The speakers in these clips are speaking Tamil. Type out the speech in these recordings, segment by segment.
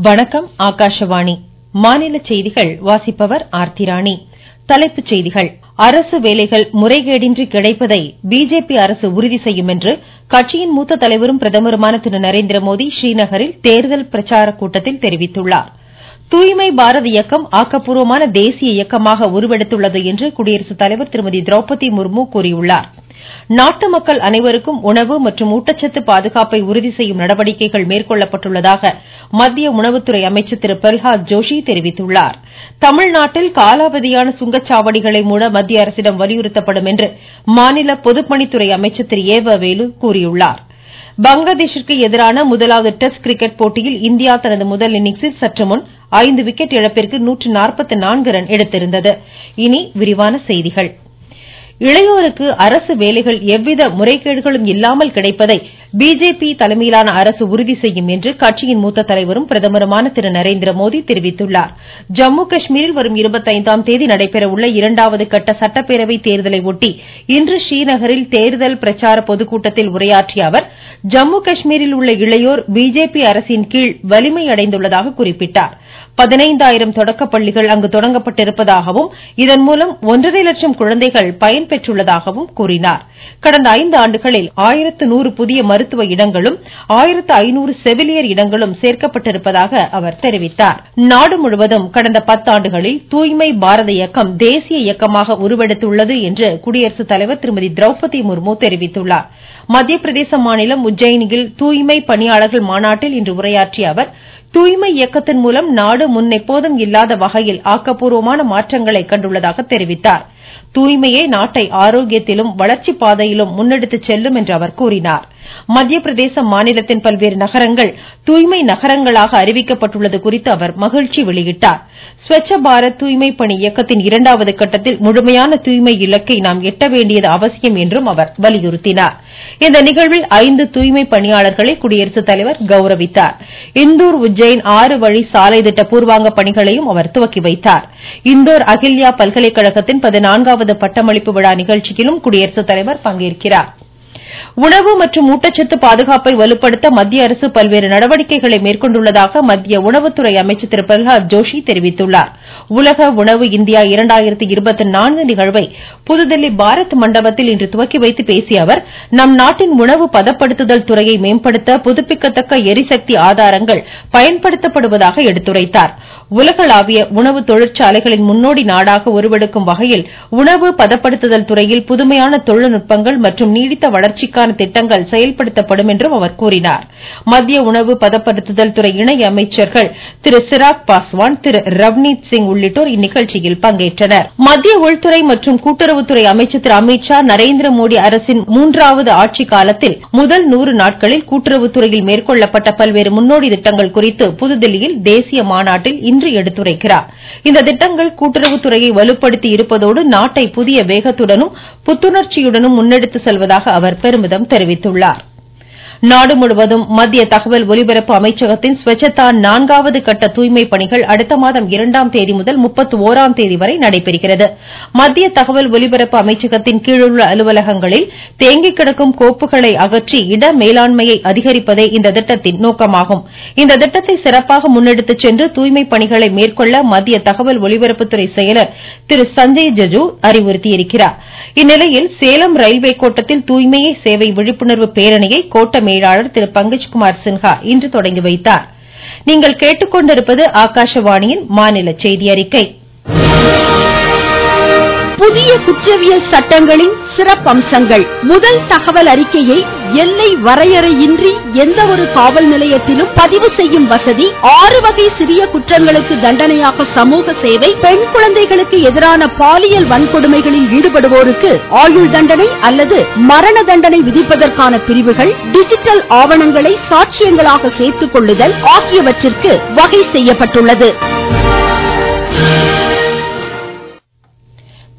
வணக்கம் ஆகாஷவாணி மாநில செய்திகள் வாசிப்பவர் ஆர்த்தி ராணி தலைப்புச் செய்திகள் அரசு வேலைகள் முறைகேடின்றி கிடைப்பதை பிஜேபி அரசு உறுதி செய்யும் என்று கட்சியின் மூத்த தலைவரும் பிரதமருமான திரு நரேந்திரமோடி ஸ்ரீநகரில் தேர்தல் பிரச்சார கூட்டத்தில் தெரிவித்துள்ளார் தூய்மை பாரத இயக்கம் ஆக்கப்பூர்வமான தேசிய இயக்கமாக உருவெடுத்துள்ளது என்று குடியரசுத் தலைவர் திருமதி திரௌபதி முர்மு கூறியுள்ளார் நாட்டு மக்கள் அனைவருக்கும் உணவு மற்றும் ஊட்டச்சத்து பாதுகாப்பை உறுதி செய்யும் நடவடிக்கைகள் மேற்கொள்ளப்பட்டுள்ளதாக மத்திய உணவுத்துறை அமைச்சர் திரு பிரல்ஹாத் ஜோஷி தெரிவித்துள்ளார் தமிழ்நாட்டில் காலாவதியான சுங்கச்சாவடிகளை மூட மத்திய அரசிடம் வலியுறுத்தப்படும் என்று மாநில பொதுப்பணித்துறை அமைச்சர் திரு ஏவ வேலு கூறியுள்ளார் பங்களாதேஷிற்கு எதிரான முதலாவது டெஸ்ட் கிரிக்கெட் போட்டியில் இந்தியா தனது முதல் இன்னிங்ஸில் சற்றுமுன் ஐந்து விக்கெட் இழப்பிற்கு ரன் எடுத்திருந்தது இனி விரிவான செய்திகள் இளையோருக்கு அரசு வேலைகள் எவ்வித முறைகேடுகளும் இல்லாமல் கிடைப்பதை பிஜேபி தலைமையிலான அரசு உறுதி செய்யும் என்று கட்சியின் மூத்த தலைவரும் பிரதமருமான திரு நரேந்திரமோடி தெரிவித்துள்ளார் ஜம்மு காஷ்மீரில் வரும் இருபத்தைந்தாம் தேதி நடைபெறவுள்ள இரண்டாவது கட்ட சட்டப்பேரவை தேர்தலை ஒட்டி இன்று ஸ்ரீநகரில் தேர்தல் பிரச்சார பொதுக்கூட்டத்தில் உரையாற்றிய அவர் ஜம்மு காஷ்மீரில் உள்ள இளையோர் பிஜேபி அரசின் கீழ் வலிமை அடைந்துள்ளதாக குறிப்பிட்டார் பதினைந்தாயிரம் தொடக்கப் பள்ளிகள் அங்கு தொடங்கப்பட்டிருப்பதாகவும் இதன் மூலம் ஒன்றரை லட்சம் குழந்தைகள் பயன்பெற்றுள்ளதாகவும் கூறினார் கடந்த ஐந்து ஆண்டுகளில் ஆயிரத்து நூறு புதிய மருத்துவ இடங்களும் ஆயிரத்து ஐநூறு செவிலியர் இடங்களும் சேர்க்கப்பட்டிருப்பதாக அவர் தெரிவித்தார் நாடு முழுவதும் கடந்த பத்தாண்டுகளில் தூய்மை பாரத இயக்கம் தேசிய இயக்கமாக உருவெடுத்துள்ளது என்று குடியரசுத் தலைவர் திருமதி திரௌபதி முர்மு தெரிவித்துள்ளார் மத்திய பிரதேச மாநிலம் உஜ்ஜயினியில் தூய்மை பணியாளர்கள் மாநாட்டில் இன்று உரையாற்றிய அவர் தூய்மை இயக்கத்தின் மூலம் நாடு முன்னெப்போதும் இல்லாத வகையில் ஆக்கப்பூர்வமான மாற்றங்களை கண்டுள்ளதாக தெரிவித்தார் தூய்மையே நாட்டை ஆரோக்கியத்திலும் வளர்ச்சி பாதையிலும் முன்னெடுத்துச் செல்லும் என்று அவர் கூறினார் மத்திய பிரதேச மாநிலத்தின் பல்வேறு நகரங்கள் தூய்மை நகரங்களாக அறிவிக்கப்பட்டுள்ளது குறித்து அவர் மகிழ்ச்சி வெளியிட்டார் ஸ்வச்ச பாரத் தூய்மை பணி இயக்கத்தின் இரண்டாவது கட்டத்தில் முழுமையான தூய்மை இலக்கை நாம் எட்ட வேண்டியது அவசியம் என்றும் அவர் வலியுறுத்தினார் இந்த நிகழ்வில் ஐந்து தூய்மை பணியாளர்களை குடியரசுத் தலைவர் கௌரவித்தார் இந்தூர் உஜ்ஜைன் ஆறு வழி சாலை திட்ட பூர்வாங்க பணிகளையும் அவர் துவக்கி வைத்தார் இந்தோர் அகில்யா பல்கலைக்கழகத்தின் பதினான்காவது பட்டமளிப்பு விழா நிகழ்ச்சியிலும் குடியரசுத் தலைவர் பங்கேற்கிறார் உணவு மற்றும் ஊட்டச்சத்து பாதுகாப்பை வலுப்படுத்த மத்திய அரசு பல்வேறு நடவடிக்கைகளை மேற்கொண்டுள்ளதாக மத்திய உணவுத்துறை அமைச்சர் திரு பிரல்ஹாத் ஜோஷி தெரிவித்துள்ளார் உலக உணவு இந்தியா நிகழ்வை புதுதில்லி பாரத் மண்டபத்தில் இன்று துவக்கி வைத்து பேசிய அவர் நம் நாட்டின் உணவு பதப்படுத்துதல் துறையை மேம்படுத்த புதுப்பிக்கத்தக்க எரிசக்தி ஆதாரங்கள் பயன்படுத்தப்படுவதாக எடுத்துரைத்தார் உலகளாவிய உணவு தொழிற்சாலைகளின் முன்னோடி நாடாக உருவெடுக்கும் வகையில் உணவு பதப்படுத்துதல் துறையில் புதுமையான தொழில்நுட்பங்கள் மற்றும் நீடித்த வளர்ச்சிக்கான திட்டங்கள் செயல்படுத்தப்படும் என்றும் அவர் கூறினார் மத்திய உணவு பதப்படுத்துதல் துறை இணை அமைச்சர்கள் திரு சிராக் பாஸ்வான் திரு ரவ்னீத் சிங் உள்ளிட்டோர் இந்நிகழ்ச்சியில் பங்கேற்றனர் மத்திய உள்துறை மற்றும் கூட்டுறவுத்துறை அமைச்சர் திரு அமித்ஷா நரேந்திர மோடி அரசின் மூன்றாவது ஆட்சி காலத்தில் முதல் நூறு நாட்களில் கூட்டுறவுத்துறையில் மேற்கொள்ளப்பட்ட பல்வேறு முன்னோடி திட்டங்கள் குறித்து புதுதில்லியில் தேசிய மாநாட்டில் இன்று எடுத்துரைக்கிறார் இந்த திட்டங்கள் கூட்டுறவுத்துறையை வலுப்படுத்தி இருப்பதோடு நாட்டை புதிய வேகத்துடனும் புத்துணர்ச்சியுடனும் முன்னெடுத்து செல்வதாக அவர் பெருமிதம் தெரிவித்துள்ளார் நாடு முழுவதும் மத்திய தகவல் ஒலிபரப்பு அமைச்சகத்தின் ஸ்வச்சதா நான்காவது கட்ட தூய்மை பணிகள் அடுத்த மாதம் இரண்டாம் தேதி முதல் முப்பத்து ஓராம் தேதி வரை நடைபெறுகிறது மத்திய தகவல் ஒலிபரப்பு அமைச்சகத்தின் கீழுள்ள அலுவலகங்களில் தேங்கி கிடக்கும் கோப்புகளை அகற்றி இட மேலாண்மையை அதிகரிப்பதே இந்த திட்டத்தின் நோக்கமாகும் இந்த திட்டத்தை சிறப்பாக முன்னெடுத்துச் சென்று தூய்மை பணிகளை மேற்கொள்ள மத்திய தகவல் ஒலிபரப்புத்துறை செயலர் திரு சஞ்சய் ஜஜு அறிவுறுத்தியிருக்கிறார் இந்நிலையில் சேலம் ரயில்வே கோட்டத்தில் தூய்மையே சேவை விழிப்புணர்வு பேரணியை கோட்ட மேலாளர் திரு பங்கஜ்குமார் சின்ஹா இன்று தொடங்கி வைத்தார் நீங்கள் கேட்டுக்கொண்டிருப்பது ஆகாஷவாணியின் மாநில செய்தி அறிக்கை புதிய குற்றவியல் சட்டங்களின் சிறப்பம்சங்கள் முதல் தகவல் அறிக்கையை எல்லை வரையறையின்றி எந்த ஒரு காவல் நிலையத்திலும் பதிவு செய்யும் வசதி ஆறு வகை சிறிய குற்றங்களுக்கு தண்டனையாக சமூக சேவை பெண் குழந்தைகளுக்கு எதிரான பாலியல் வன்கொடுமைகளில் ஈடுபடுவோருக்கு ஆயுள் தண்டனை அல்லது மரண தண்டனை விதிப்பதற்கான பிரிவுகள் டிஜிட்டல் ஆவணங்களை சாட்சியங்களாக சேர்த்துக் கொள்ளுதல் ஆகியவற்றிற்கு வகை செய்யப்பட்டுள்ளது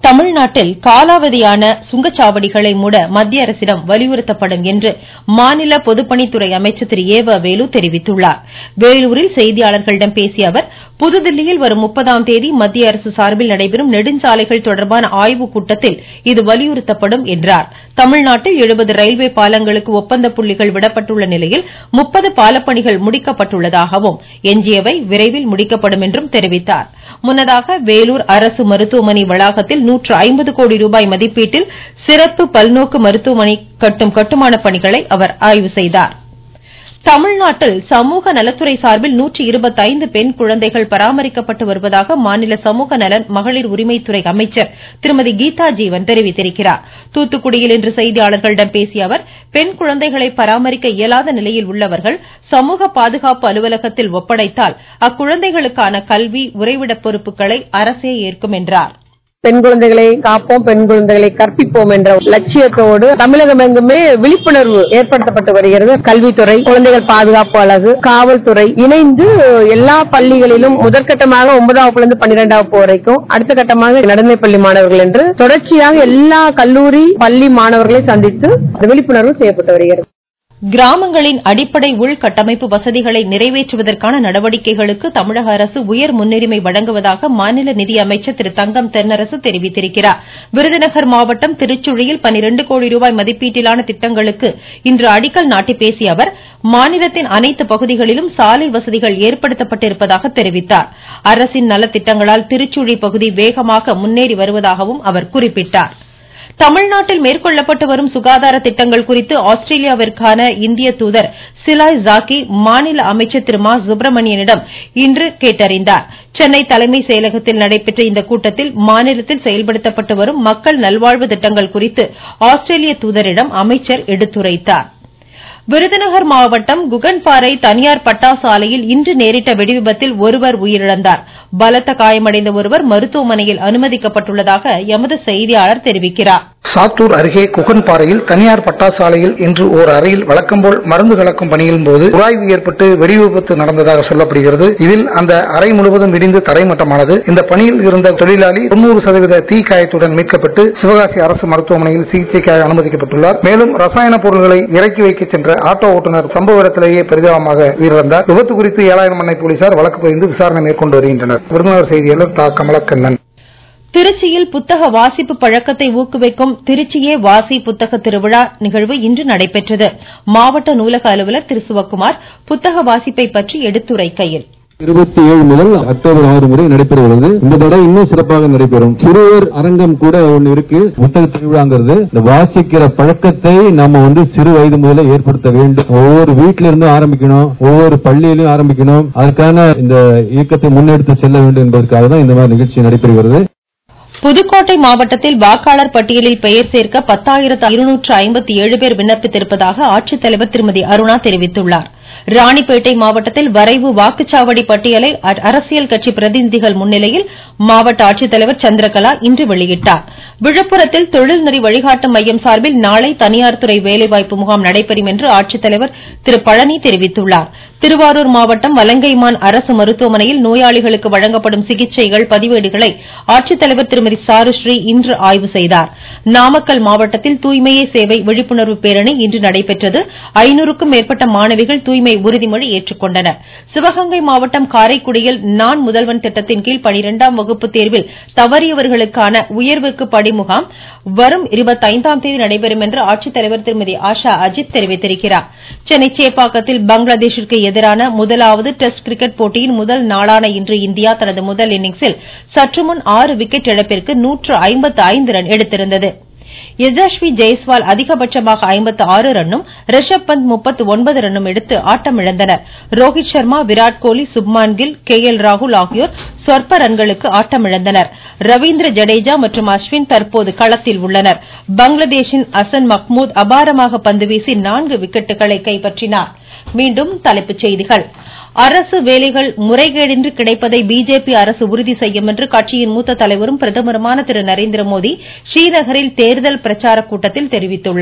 தமிழ்நாட்டில் காலாவதியான சுங்கச்சாவடிகளை மூட மத்திய அரசிடம் வலியுறுத்தப்படும் என்று மாநில பொதுப்பணித்துறை அமைச்சர் திரு ஏவ வேலு தெரிவித்துள்ளார் வேலூரில் செய்தியாளர்களிடம் பேசிய அவர் புதுதில்லியில் வரும் முப்பதாம் தேதி மத்திய அரசு சார்பில் நடைபெறும் நெடுஞ்சாலைகள் தொடர்பான ஆய்வுக் கூட்டத்தில் இது வலியுறுத்தப்படும் என்றார் தமிழ்நாட்டில் எழுபது ரயில்வே பாலங்களுக்கு ஒப்பந்த புள்ளிகள் விடப்பட்டுள்ள நிலையில் முப்பது பாலப்பணிகள் முடிக்கப்பட்டுள்ளதாகவும் எஞ்சியவை விரைவில் முடிக்கப்படும் என்றும் தெரிவித்தார் முன்னதாக வேலூர் அரசு மருத்துவமனை வளாகத்தில் நூற்று ஐம்பது கோடி ரூபாய் மதிப்பீட்டில் சிறப்பு பல்நோக்கு மருத்துவமனை கட்டும் கட்டுமான பணிகளை அவர் ஆய்வு செய்தார் தமிழ்நாட்டில் சமூக நலத்துறை சார்பில் நூற்றி இருபத்தைந்து பெண் குழந்தைகள் பராமரிக்கப்பட்டு வருவதாக மாநில சமூக நலன் மகளிர் உரிமைத்துறை அமைச்சர் திருமதி கீதா ஜீவன் தெரிவித்திருக்கிறார் தூத்துக்குடியில் இன்று செய்தியாளர்களிடம் பேசிய அவர் பெண் குழந்தைகளை பராமரிக்க இயலாத நிலையில் உள்ளவர்கள் சமூக பாதுகாப்பு அலுவலகத்தில் ஒப்படைத்தால் அக்குழந்தைகளுக்கான கல்வி உறைவிட பொறுப்புகளை அரசே ஏற்கும் என்றார் பெண் குழந்தைகளை காப்போம் பெண் குழந்தைகளை கற்பிப்போம் என்ற லட்சியத்தோடு தமிழகம் எங்குமே விழிப்புணர்வு ஏற்படுத்தப்பட்டு வருகிறது கல்வித்துறை குழந்தைகள் பாதுகாப்பு அழகு காவல்துறை இணைந்து எல்லா பள்ளிகளிலும் முதற்கட்டமாக ஒன்பதாம் வகுப்புலேருந்து பன்னிரெண்டாம் வகுப்பு வரைக்கும் அடுத்த கட்டமாக நடுநிலைப்பள்ளி மாணவர்கள் என்று தொடர்ச்சியாக எல்லா கல்லூரி பள்ளி மாணவர்களை சந்தித்து விழிப்புணர்வு செய்யப்பட்டு வருகிறது கிராமங்களின் அடிப்படை உள்கட்டமைப்பு வசதிகளை நிறைவேற்றுவதற்கான நடவடிக்கைகளுக்கு தமிழக அரசு உயர் முன்னுரிமை வழங்குவதாக மாநில நிதியமைச்சர் திரு தங்கம் தென்னரசு தெரிவித்திருக்கிறார் விருதுநகர் மாவட்டம் திருச்சுழியில் பனிரண்டு கோடி ரூபாய் மதிப்பீட்டிலான திட்டங்களுக்கு இன்று அடிக்கல் நாட்டி பேசிய அவர் மாநிலத்தின் அனைத்து பகுதிகளிலும் சாலை வசதிகள் ஏற்படுத்தப்பட்டிருப்பதாக தெரிவித்தார் அரசின் நலத்திட்டங்களால் திருச்சுழி பகுதி வேகமாக முன்னேறி வருவதாகவும் அவர் குறிப்பிட்டார் தமிழ்நாட்டில் மேற்கொள்ளப்பட்டு வரும் சுகாதார திட்டங்கள் குறித்து ஆஸ்திரேலியாவிற்கான இந்திய தூதர் சிலாய் ஜாக்கி மாநில அமைச்சர் திரு மா சுப்பிரமணியனிடம் இன்று கேட்டறிந்தார் சென்னை தலைமை செயலகத்தில் நடைபெற்ற இந்த கூட்டத்தில் மாநிலத்தில் செயல்படுத்தப்பட்டு வரும் மக்கள் நல்வாழ்வு திட்டங்கள் குறித்து ஆஸ்திரேலிய தூதரிடம் அமைச்சர் எடுத்துரைத்தார் விருதுநகர் மாவட்டம் குகன்பாறை தனியார் பட்டாசு ஆலையில் இன்று நேரிட்ட வெடிவிபத்தில் ஒருவர் உயிரிழந்தார் பலத்த காயமடைந்த ஒருவர் மருத்துவமனையில் அனுமதிக்கப்பட்டுள்ளதாக எமது செய்தியாளர் தெரிவிக்கிறார் சாத்தூர் அருகே குகன்பாறையில் தனியார் பட்டாசு ஆலையில் இன்று ஓர் அறையில் வழக்கம்போல் மருந்து கலக்கும் பணியின் போது உராய்வு ஏற்பட்டு வெடி விபத்து நடந்ததாக சொல்லப்படுகிறது இதில் அந்த அறை முழுவதும் இடிந்து தரைமட்டமானது இந்த பணியில் இருந்த தொழிலாளி தொண்ணூறு சதவீத தீ காயத்துடன் மீட்கப்பட்டு சிவகாசி அரசு மருத்துவமனையில் சிகிச்சைக்காக அனுமதிக்கப்பட்டுள்ளார் மேலும் ரசாயன பொருட்களை இறக்கி வைக்க சென்ற ஆட்டோ ஓட்டுநர் சம்பவ இடத்திலேயே பரிதாபமாக உயிரிழந்தார் விபத்து குறித்து ஏழாயிரம் மண்ணை போலீசார் வழக்கு பதிந்து விசாரணை மேற்கொண்டு வருகின்றனர் விருதுநகர் செய்தியாளர் தா கமலக்கண்ணன் திருச்சியில் புத்தக வாசிப்பு பழக்கத்தை ஊக்குவிக்கும் திருச்சியே வாசி புத்தக திருவிழா நிகழ்வு இன்று நடைபெற்றது மாவட்ட நூலக அலுவலர் திரு சிவக்குமார் புத்தக வாசிப்பை பற்றி எடுத்துரைக்கையில் இருபத்தி ஏழு முதல் அக்டோபர் ஆறு வரை நடைபெறுகிறது இந்த தடவை இன்னும் சிறப்பாக நடைபெறும் சிறுவர் அரங்கம் கூட ஒன்னு இருக்கு புத்தக திருவிழாங்கிறது இந்த வாசிக்கிற பழக்கத்தை நம்ம வந்து சிறு வயது முதல்ல ஏற்படுத்த வேண்டும் ஒவ்வொரு வீட்டில இருந்தும் ஆரம்பிக்கணும் ஒவ்வொரு பள்ளியிலும் ஆரம்பிக்கணும் அதற்கான இந்த இயக்கத்தை முன்னெடுத்து செல்ல வேண்டும் என்பதற்காக தான் இந்த மாதிரி நிகழ்ச்சி நடைபெறுகிறது புதுக்கோட்டை மாவட்டத்தில் வாக்காளர் பட்டியலில் பெயர் சேர்க்க பத்தாயிரத்து இருநூற்று ஐம்பத்தி ஏழு பேர் விண்ணப்பித்திருப்பதாக ஆட்சித்தலைவர் திருமதி அருணா தெரிவித்துள்ளார் ராணிப்பேட்டை மாவட்டத்தில் வரைவு வாக்குச்சாவடி பட்டியலை அரசியல் கட்சி பிரதிநிதிகள் முன்னிலையில் மாவட்ட ஆட்சித்தலைவர் சந்திரகலா இன்று வெளியிட்டார் விழுப்புரத்தில் தொழில்நெறி வழிகாட்டு மையம் சார்பில் நாளை தனியார் துறை வேலைவாய்ப்பு முகாம் நடைபெறும் என்று ஆட்சித்தலைவர் திரு பழனி தெரிவித்துள்ளார் திருவாரூர் மாவட்டம் வலங்கைமான் அரசு மருத்துவமனையில் நோயாளிகளுக்கு வழங்கப்படும் சிகிச்சைகள் பதிவேடுகளை ஆட்சித்தலைவர் திருமதி சாருஸ்ரீ இன்று ஆய்வு செய்தார் நாமக்கல் மாவட்டத்தில் தூய்மையே சேவை விழிப்புணர்வு பேரணி இன்று நடைபெற்றது ஐநூறுக்கும் மேற்பட்ட மாணவிகள் தூய்மை உறுதிமொழி ஏற்றுக்கொண்டனர் சிவகங்கை மாவட்டம் காரைக்குடியில் நான் முதல்வன் திட்டத்தின் கீழ் பனிரெண்டாம் வகுப்பு தேர்வில் தவறியவர்களுக்கான உயர்வுக்கு படிமுகாம் வரும் இருபத்தைந்தாம் தேதி நடைபெறும் என்று ஆட்சித்தலைவர் திருமதி ஆஷா அஜித் தெரிவித்திருக்கிறார் சென்னை சேப்பாக்கத்தில் பங்களாதேஷிற்கு எதிரான முதலாவது டெஸ்ட் கிரிக்கெட் போட்டியின் முதல் நாளான இன்று இந்தியா தனது முதல் இன்னிங்ஸில் சற்றுமுன் ஆறு விக்கெட் இழப்பிற்கு நூற்று ஐம்பத்து ஐந்து ரன் எடுத்திருந்தது யசஸ்வி ஜெய்ஸ்வால் அதிகபட்சமாக ஐம்பத்து ஆறு ரன்னும் ரிஷப் பந்த் முப்பத்து ஒன்பது ரன்னும் எடுத்து ஆட்டமிழந்தனர் ரோஹித் சர்மா விராட் கோலி சுப்மான் கில் கே எல் ராகுல் ஆகியோர் சொற்ப ரன்களுக்கு ஆட்டமிழந்தனர் ரவீந்திர ஜடேஜா மற்றும் அஸ்வின் தற்போது களத்தில் உள்ளனர் பங்களாதேஷின் அசன் மஹ்மூத் அபாரமாக பந்து வீசி நான்கு விக்கெட்டுகளை கைப்பற்றினார் மீண்டும் தலைப்புச் செய்திகள் அரசு வேலைகள் முறைகேடின்றி கிடைப்பதை பிஜேபி அரசு உறுதி செய்யும் என்று கட்சியின் மூத்த தலைவரும் பிரதமருமான திரு நரேந்திர மோடி ஸ்ரீநகரில் தேர்தல் பிரச்சார கூட்டத்தில் தெரிவித்துள்ளார்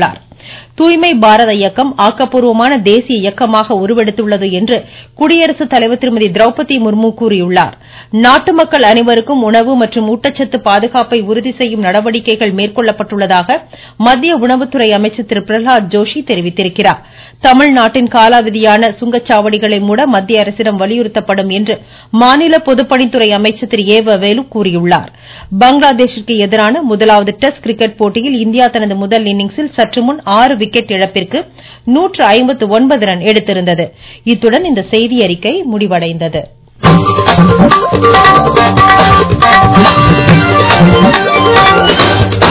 தூய்மை பாரத இயக்கம் ஆக்கப்பூர்வமான தேசிய இயக்கமாக உருவெடுத்துள்ளது என்று குடியரசுத் தலைவர் திருமதி திரௌபதி முர்மு கூறியுள்ளார் நாட்டு மக்கள் அனைவருக்கும் உணவு மற்றும் ஊட்டச்சத்து பாதுகாப்பை உறுதி செய்யும் நடவடிக்கைகள் மேற்கொள்ளப்பட்டுள்ளதாக மத்திய உணவுத்துறை அமைச்சர் திரு பிரகலாத் ஜோஷி தெரிவித்திருக்கிறார் தமிழ்நாட்டின் காலாவதியான சுங்கச்சாவடிகளை மூட மத்திய அரசிடம் வலியுறுத்தப்படும் என்று மாநில பொதுப்பணித்துறை அமைச்சர் திரு ஏ வ வேலு கூறியுள்ளார் பங்களாதேஷிற்கு எதிரான முதலாவது டெஸ்ட் கிரிக்கெட் போட்டியில் இந்தியா தனது முதல் இன்னிங்ஸில் சற்று முன் ஆறு விக்கெட் இழப்பிற்கு நூற்று ஐம்பத்து ஒன்பது ரன் எடுத்திருந்தது இத்துடன் இந்த செய்தியறிக்கை முடிவடைந்தது Thank you.